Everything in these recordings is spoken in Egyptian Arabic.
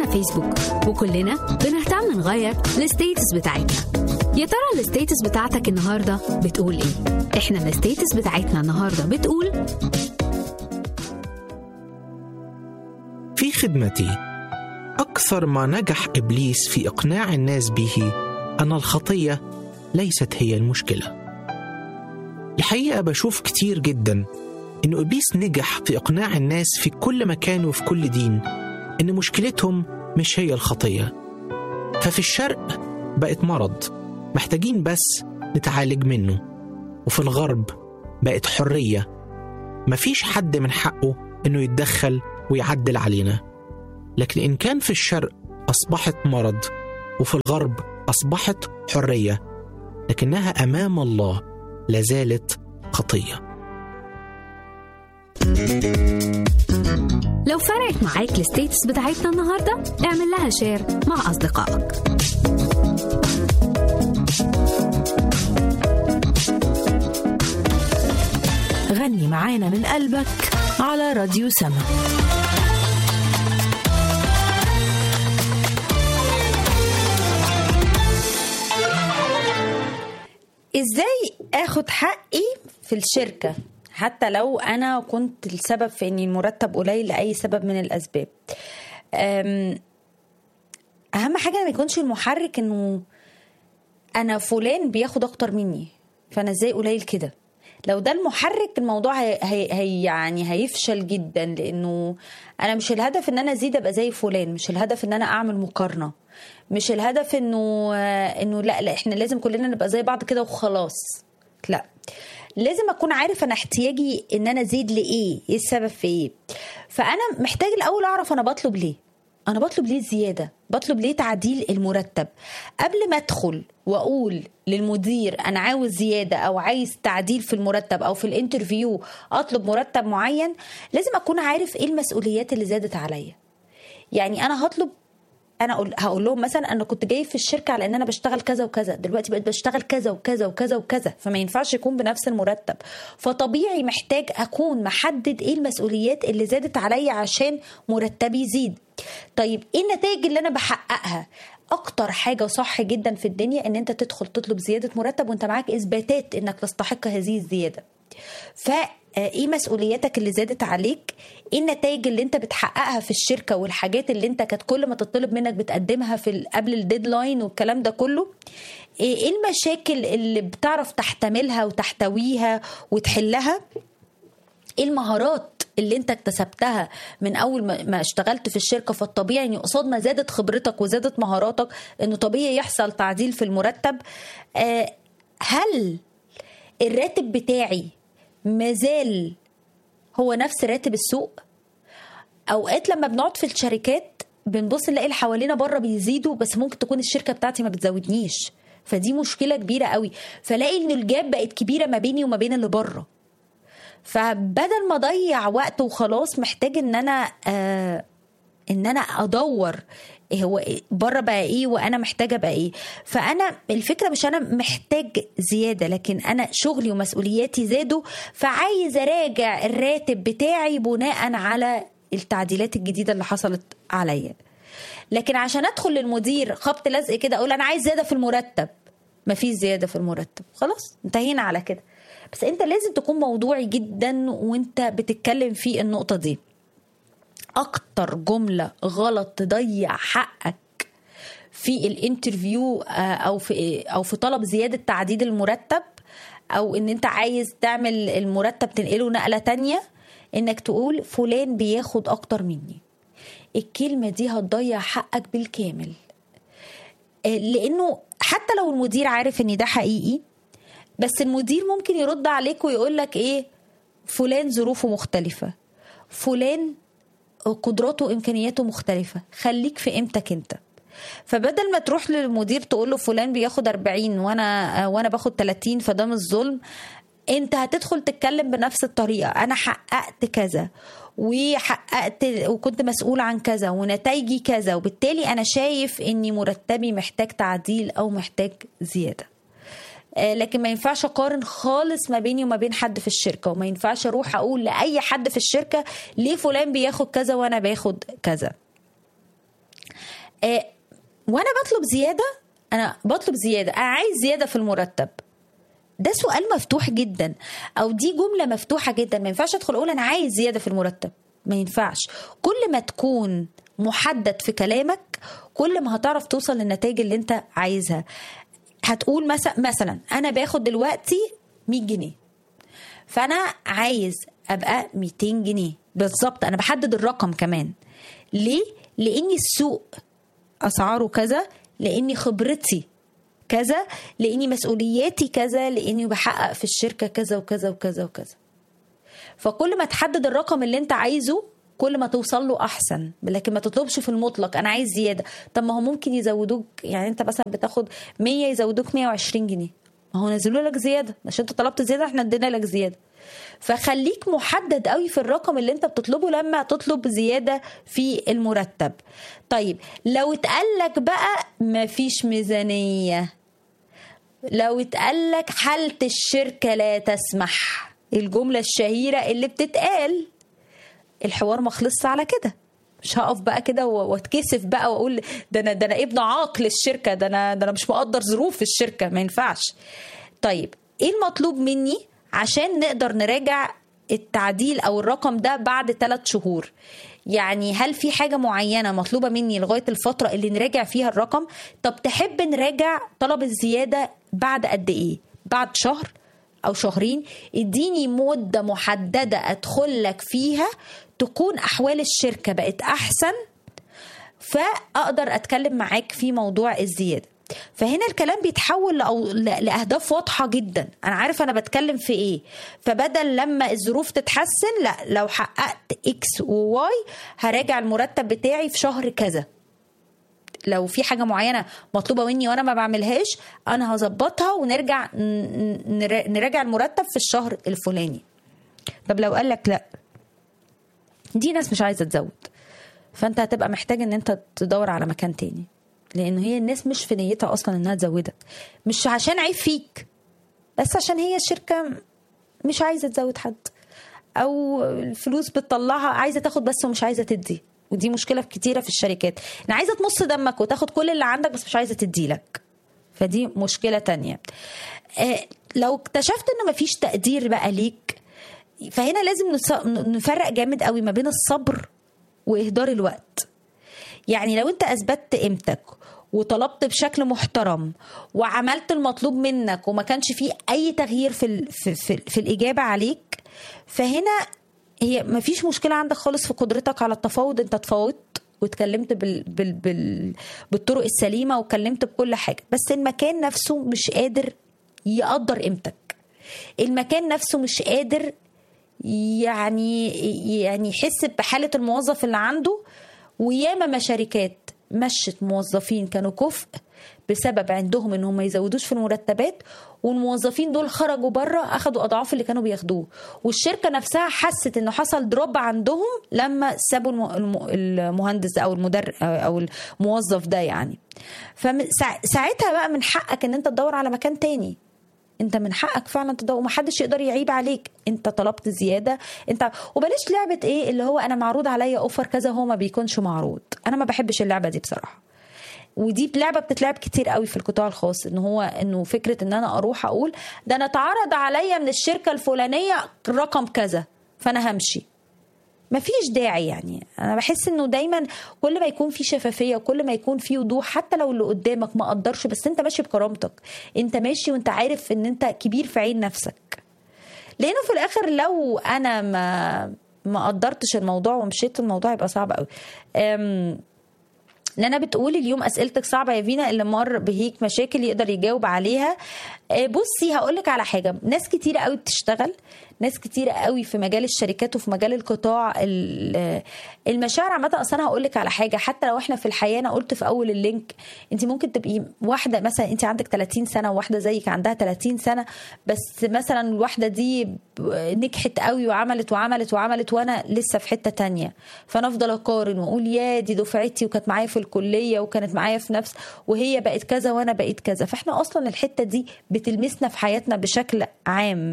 على فيسبوك وكلنا بنهتم نغير الستيتس بتاعتنا يا ترى الستيتس بتاعتك النهارده بتقول ايه احنا الستيتس بتاعتنا النهارده بتقول في خدمتي اكثر ما نجح ابليس في اقناع الناس به ان الخطيه ليست هي المشكله الحقيقه بشوف كتير جدا ان ابليس نجح في اقناع الناس في كل مكان وفي كل دين ان مشكلتهم مش هي الخطيه ففي الشرق بقت مرض محتاجين بس نتعالج منه وفي الغرب بقت حريه مفيش حد من حقه انه يتدخل ويعدل علينا لكن ان كان في الشرق اصبحت مرض وفي الغرب اصبحت حريه لكنها امام الله لازالت خطيه لو فرقت معاك الستيتس بتاعتنا النهارده اعمل لها شير مع اصدقائك غني معانا من قلبك على راديو سما ازاي اخد حقي في الشركه حتى لو انا كنت السبب في ان المرتب قليل لاي سبب من الاسباب أم، اهم حاجه ما يكونش المحرك انه انا فلان بياخد اكتر مني فانا ازاي قليل كده لو ده المحرك الموضوع هي هي هي يعني هيفشل جدا لانه انا مش الهدف ان انا ازيد ابقى زي فلان مش الهدف ان انا اعمل مقارنه مش الهدف انه انه لا لا احنا لازم كلنا نبقى زي بعض كده وخلاص لا لازم اكون عارف انا احتياجي ان انا ازيد لايه ايه السبب في ايه فانا محتاج الاول اعرف انا بطلب ليه انا بطلب ليه زياده بطلب ليه تعديل المرتب قبل ما ادخل واقول للمدير انا عاوز زياده او عايز تعديل في المرتب او في الانترفيو اطلب مرتب معين لازم اكون عارف ايه المسؤوليات اللي زادت عليا يعني انا هطلب انا أقول هقول لهم مثلا انا كنت جاي في الشركه على ان انا بشتغل كذا وكذا دلوقتي بقيت بشتغل كذا وكذا وكذا وكذا فما ينفعش يكون بنفس المرتب فطبيعي محتاج اكون محدد ايه المسؤوليات اللي زادت عليا عشان مرتبي يزيد طيب ايه النتائج اللي انا بحققها اكتر حاجه صح جدا في الدنيا ان انت تدخل تطلب زياده مرتب وانت معاك اثباتات انك تستحق هذه الزياده ف ايه مسؤولياتك اللي زادت عليك ايه النتائج اللي انت بتحققها في الشركه والحاجات اللي انت كانت كل ما تطلب منك بتقدمها في ال- قبل الديدلاين والكلام ده كله ايه إيه المشاكل اللي بتعرف تحتملها وتحتويها وتحلها ايه المهارات اللي انت اكتسبتها من اول ما ما اشتغلت في الشركه فالطبيعي ان قصاد ما زادت خبرتك وزادت مهاراتك انه طبيعي يحصل تعديل في المرتب آه هل الراتب بتاعي مازال هو نفس راتب السوق اوقات لما بنقعد في الشركات بنبص نلاقي اللي حوالينا بره بيزيدوا بس ممكن تكون الشركه بتاعتي ما بتزودنيش فدي مشكله كبيره قوي فلاقي ان الجاب بقت كبيره ما بيني وما بين اللي بره فبدل ما اضيع وقت وخلاص محتاج ان انا آه ان انا ادور إيه هو إيه بره بقى ايه وانا محتاجه ابقى ايه فانا الفكره مش انا محتاج زياده لكن انا شغلي ومسؤولياتي زادوا فعايز اراجع الراتب بتاعي بناء على التعديلات الجديده اللي حصلت عليا لكن عشان ادخل للمدير خبط لزق كده اقول انا عايز زياده في المرتب مفيش زياده في المرتب خلاص انتهينا على كده بس انت لازم تكون موضوعي جدا وانت بتتكلم في النقطه دي اكتر جمله غلط تضيع حقك في الانترفيو آه، او في او في طلب زياده تعديل المرتب او ان انت عايز تعمل المرتب تنقله نقله تانية انك تقول فلان بياخد اكتر مني الكلمه دي هتضيع حقك بالكامل آه، لانه حتى لو المدير عارف ان ده حقيقي بس المدير ممكن يرد عليك ويقول لك ايه فلان ظروفه مختلفه فلان قدراته وامكانياته مختلفه خليك في قيمتك انت فبدل ما تروح للمدير تقول له فلان بياخد 40 وانا وانا باخد 30 فده مش ظلم انت هتدخل تتكلم بنفس الطريقه انا حققت كذا وحققت وكنت مسؤول عن كذا ونتائجي كذا وبالتالي انا شايف اني مرتبي محتاج تعديل او محتاج زياده آه، لكن ما ينفعش اقارن خالص ما بيني وما بين حد في الشركه وما ينفعش اروح اقول لاي حد في الشركه ليه فلان بياخد كذا وانا باخد كذا آه وانا بطلب زياده انا بطلب زياده انا عايز زياده في المرتب ده سؤال مفتوح جدا او دي جمله مفتوحه جدا ما ينفعش ادخل اقول انا عايز زياده في المرتب ما ينفعش كل ما تكون محدد في كلامك كل ما هتعرف توصل للنتائج اللي انت عايزها هتقول مثلا مثلا انا باخد دلوقتي 100 جنيه فانا عايز ابقى 200 جنيه بالظبط انا بحدد الرقم كمان ليه لاني السوق اسعاره كذا لاني خبرتي كذا لاني مسؤولياتي كذا لاني بحقق في الشركه كذا وكذا وكذا وكذا فكل ما تحدد الرقم اللي انت عايزه كل ما توصل له احسن لكن ما تطلبش في المطلق انا عايز زياده طب ما هو ممكن يزودوك يعني انت مثلا بتاخد 100 يزودوك 120 جنيه ما هو نزلوا لك زياده عشان انت طلبت زياده احنا ادينا لك زياده فخليك محدد قوي في الرقم اللي انت بتطلبه لما تطلب زياده في المرتب طيب لو اتقال لك بقى مفيش ميزانيه لو اتقال لك حالة الشركة لا تسمح الجملة الشهيرة اللي بتتقال الحوار ما خلصش على كده مش هقف بقى كده و- واتكسف بقى واقول ده انا ده انا ابن عاق للشركه ده انا ده انا مش مقدر ظروف الشركه ما ينفعش طيب ايه المطلوب مني عشان نقدر نراجع التعديل او الرقم ده بعد ثلاث شهور يعني هل في حاجة معينة مطلوبة مني لغاية الفترة اللي نراجع فيها الرقم طب تحب نراجع طلب الزيادة بعد قد ايه بعد شهر او شهرين اديني مدة محددة ادخل لك فيها تكون احوال الشركة بقت احسن فاقدر اتكلم معاك في موضوع الزياده فهنا الكلام بيتحول لأو... ل- لاهداف واضحه جدا انا عارف انا بتكلم في ايه فبدل لما الظروف تتحسن لا لو حققت اكس وواي هراجع المرتب بتاعي في شهر كذا لو في حاجه معينه مطلوبه مني وانا ما بعملهاش انا هظبطها ونرجع ن- نر- نراجع المرتب في الشهر الفلاني طب لو قال لك لا دي ناس مش عايزه تزود فانت هتبقى محتاج ان انت تدور على مكان تاني لان هي الناس مش في نيتها اصلا انها تزودك مش عشان عيب فيك بس عشان هي الشركه مش عايزه تزود حد او الفلوس بتطلعها عايزه تاخد بس ومش عايزه تدي ودي مشكله كتيره في الشركات ان عايزه تمص دمك وتاخد كل اللي عندك بس مش عايزه تديلك فدي مشكله تانية آه لو اكتشفت ان مفيش تقدير بقى ليك فهنا لازم نص- نفرق جامد قوي ما بين الصبر واهدار الوقت يعني لو انت اثبتت قيمتك وطلبت بشكل محترم وعملت المطلوب منك وما كانش فيه اي تغيير في ال في, في, في الاجابه عليك فهنا هي ما فيش مشكله عندك خالص في قدرتك على التفاوض انت تفاوضت واتكلمت بال بال بال بالطرق السليمه واتكلمت بكل حاجه بس المكان نفسه مش قادر يقدر قيمتك المكان نفسه مش قادر يعني يعني يحس بحاله الموظف اللي عنده وياما ما شركات مشت موظفين كانوا كفء بسبب عندهم انهم ما يزودوش في المرتبات والموظفين دول خرجوا بره اخدوا اضعاف اللي كانوا بياخدوه والشركه نفسها حست انه حصل دروب عندهم لما سابوا الم- الم- المهندس او المدر او الموظف ده يعني فساعتها بقى من حقك ان انت تدور على مكان تاني انت من حقك فعلا تدور ومحدش يقدر يعيب عليك انت طلبت زياده انت وبلاش لعبه ايه اللي هو انا معروض عليا اوفر كذا هو ما بيكونش معروض انا ما بحبش اللعبه دي بصراحه ودي لعبه بتتلعب كتير قوي في القطاع الخاص ان هو انه فكره ان انا اروح اقول ده انا اتعرض عليا من الشركه الفلانيه رقم كذا فانا همشي مفيش داعي يعني انا بحس انه دايما كل ما يكون في شفافيه وكل ما يكون في وضوح حتى لو اللي قدامك ما قدرش بس انت ماشي بكرامتك انت ماشي وانت عارف ان انت كبير في عين نفسك لانه في الاخر لو انا ما ما قدرتش الموضوع ومشيت الموضوع يبقى صعب قوي أم، نانا بتقول اليوم اسئلتك صعبه يا فينا اللي مر بهيك مشاكل يقدر يجاوب عليها آه، بصي هقول لك على حاجه ناس كتيره قوي بتشتغل ناس كتيره قوي في مجال الشركات وفي مجال القطاع ال- المشاعر عامه اصلا هقول لك على حاجه حتى لو احنا في الحياه انا قلت في اول اللينك انت ممكن تبقي واحده مثلا انت عندك 30 سنه وواحده زيك عندها 30 سنه بس مثلا الواحده دي ب- نجحت قوي وعملت وعملت وعملت وانا لسه في حته تانية فانا افضل اقارن واقول يا دي دفعتي وكانت معايا في الكليه وكانت معايا في نفس وهي بقت كذا وانا بقيت كذا فاحنا اصلا الحته دي بتلمسنا في حياتنا بشكل عام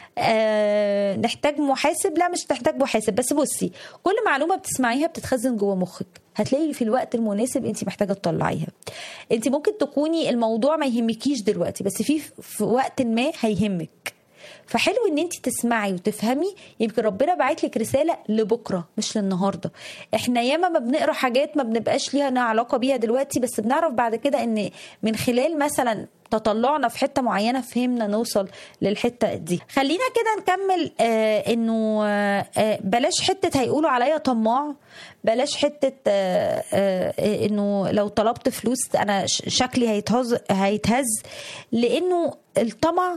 آه نحتاج محاسب لا مش نحتاج محاسب بس بصي كل معلومه بتسمعيها بتتخزن جوه مخك هتلاقي في الوقت المناسب انت محتاجه تطلعيها انت ممكن تكوني الموضوع ما يهمكيش دلوقتي بس في في وقت ما هيهمك فحلو ان انت تسمعي وتفهمي يمكن ربنا باعت لك رساله لبكره مش للنهارده احنا ياما ما بنقرا حاجات ما بنبقاش ليها علاقه بيها دلوقتي بس بنعرف بعد كده ان من خلال مثلا تطلعنا في حته معينه فهمنا نوصل للحته دي خلينا كده نكمل آه انه آه آه بلاش حته هيقولوا عليا طماع بلاش حته آه آه انه لو طلبت فلوس انا ش- شكلي هيتهز هيتهز لانه الطمع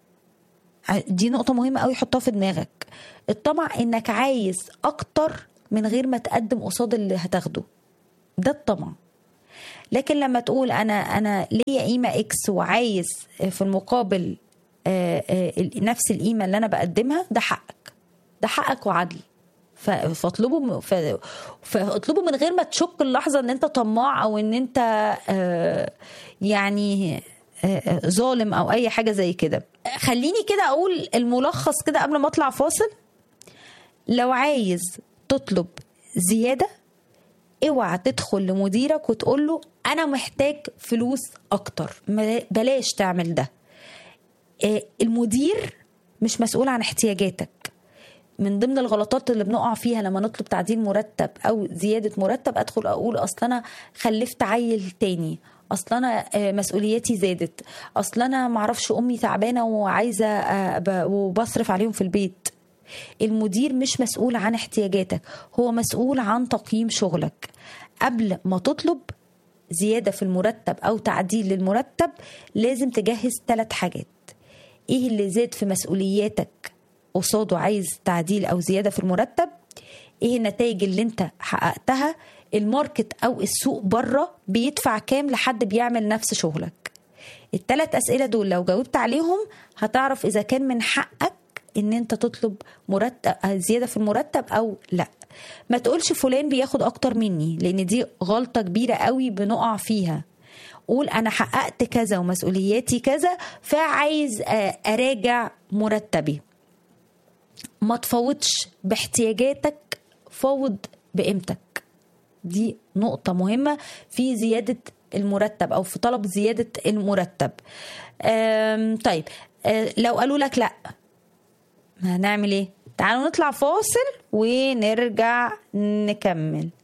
دي نقطة مهمة قوي حطها في دماغك الطمع انك عايز اكتر من غير ما تقدم قصاد اللي هتاخده ده الطمع لكن لما تقول انا انا ليا قيمة اكس وعايز في المقابل آه، آه، نفس القيمة اللي انا بقدمها ده حقك ده حقك وعدل ف- فاطلبه م- ف- فاطلبه من غير ما تشك اللحظة ان انت طماع او ان انت آه، يعني آه، آه، ظالم او اي حاجة زي كده خليني كده اقول الملخص كده قبل ما اطلع فاصل لو عايز تطلب زيادة اوعى تدخل لمديرك وتقول له انا محتاج فلوس اكتر ما- بلاش تعمل ده آه، المدير مش مسؤول عن احتياجاتك من ضمن الغلطات اللي بنقع فيها لما نطلب تعديل مرتب او زياده مرتب ادخل اقول اصل انا خلفت عيل تاني اصل انا آه، مسؤولياتي زادت اصل انا معرفش امي تعبانه وعايزه آه، ب- وبصرف عليهم في البيت المدير مش مسؤول عن احتياجاتك هو مسؤول عن تقييم شغلك قبل ما تطلب زيادة في المرتب أو تعديل للمرتب لازم تجهز ثلاث حاجات إيه اللي زاد في مسؤولياتك قصاده عايز تعديل أو زيادة في المرتب إيه النتائج اللي أنت حققتها الماركت أو السوق بره بيدفع كام لحد بيعمل نفس شغلك الثلاث أسئلة دول لو جاوبت عليهم هتعرف إذا كان من حقك ان انت تطلب مرتب زياده في المرتب او لا ما تقولش فلان بياخد اكتر مني لان دي غلطه كبيره قوي بنقع فيها قول انا حققت كذا ومسؤولياتي كذا فعايز آه، اراجع مرتبي ما تفوضش باحتياجاتك فوض بقيمتك دي نقطة مهمة في زيادة المرتب أو في طلب زيادة المرتب أم، طيب أه، لو قالوا لك لأ هنعمل ايه تعالوا نطلع فاصل ونرجع نكمل